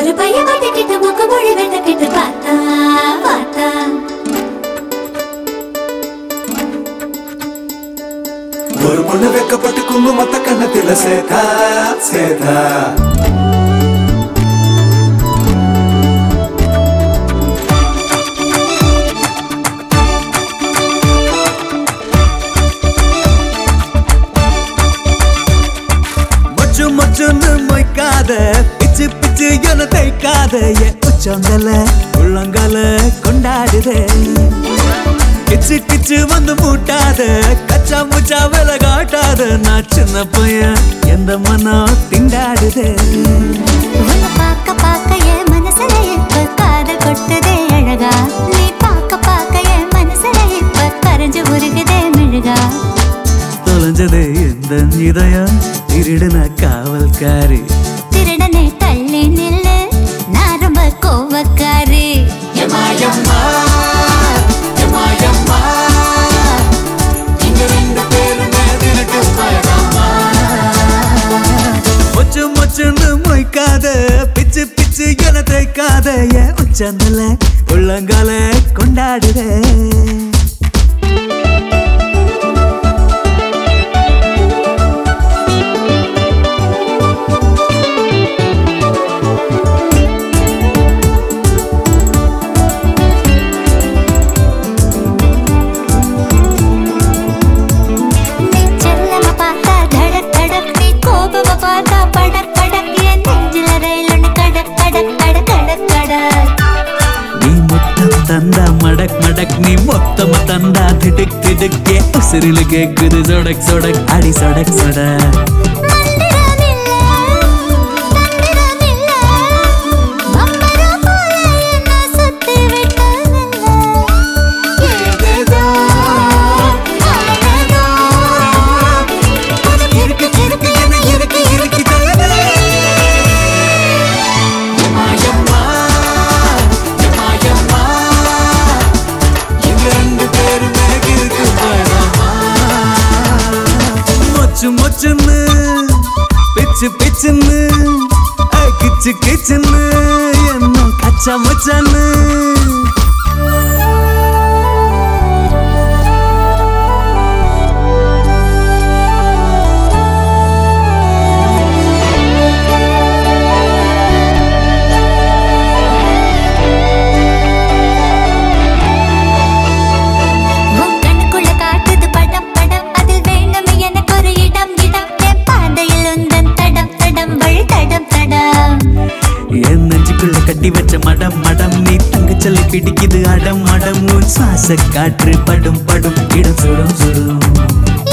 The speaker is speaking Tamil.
ஒரு பையன் மாட்டிக்கிட்டு மூக்கு மொழி வெட்டக்கிட்டு பார்த்தா பார்த்தா ஒரு பொண்ணு வெக்கப்பட்டு குங்குமத்த கண்ணத்தில சேதா சேதா மொச்சு மொச்சுன்னு மொய்க்காத பிச்சு பிச்சு என தைக்காத என் உச்சங்கல உள்ளங்கல கொண்டாடுதே கிச்சு கிச்சு வந்து மூட்டாத கச்சா முச்சா வேலை காட்டாத நான் சின்ன பையன் எந்த மனம் திண்டாடுதே உன்னை பார்க்க பார்க்க என் மனசுல இப்ப காதல் கொட்டுதே அழகா நீ பார்க்க பார்க்க என் மனசுல இப்ப கரைஞ்சு உருகுதே மெழுகா தொலைஞ்சது எந்த இதயம் திருடின காவல்காரி திருடனை தள்ளி நில்லு நான் ரொம்ப கோவக்காரி எம்மா எம்மா எம்மா இங்க ரெண்டு பேருமே திருட்டு பயணமா மொச்சு மொச்சுன்னு மொய்க்காத பிச்சு பிச்சு என தைக்காத என் உச்சந்தல உள்ளங்கால கொண்டாடுதே நீ செல்லம பார்த்தா தடக் தடக் நீ கோபம பார்த்தா படக் படக் என் நெஞ்சில ரயில் ஒண்ணு கடக் கடக் கடக் கடக் கடக் நீ மொத்தம் தந்தா மடக் மடக் நீ மொத்தம் தந்தா திடுக் திடுக்கே உசிரில கேக்குது சொடக் சொடக் அடி சொடக் சொடக் மந்திரமில்ல தந்திரமில்ல மம்மரம் போல என்ன சுத்தி விட்டதில்ல ஏதேதோ ஆனதோ உனக்கு இருக்கு இருக்கு என்ன இருக்கு இருக்கு சொல்லுதே எம்மா எம்மா எம்மா எம்மா இங்க ரெண்டு பேருமே கிறுக்கு பயணமா மொச்சு மொச்சுன்னு பிச்சு பிச்சுன்னு அஹ், கிச்சு கிச்சுன்னு என்ன கச்சா முச்சான்னு உன் கண்ணுக்குள்ள காட்டுது படம் படம் அதில் வேண்டும் எனக்கு ஒரு இடம் இடம் என் பாதையில் உந்தன் தடம் தடம் வழி தடம் தடம் என் நெஞ்சுக்குள்ள கட்டி வச்ச மடம் மடம் நீ தங்கச்சல்லி பிடிக்குது அடம் அடம் உன் சுவாச காற்று படும் படும் இடம் சுடும் சுடும்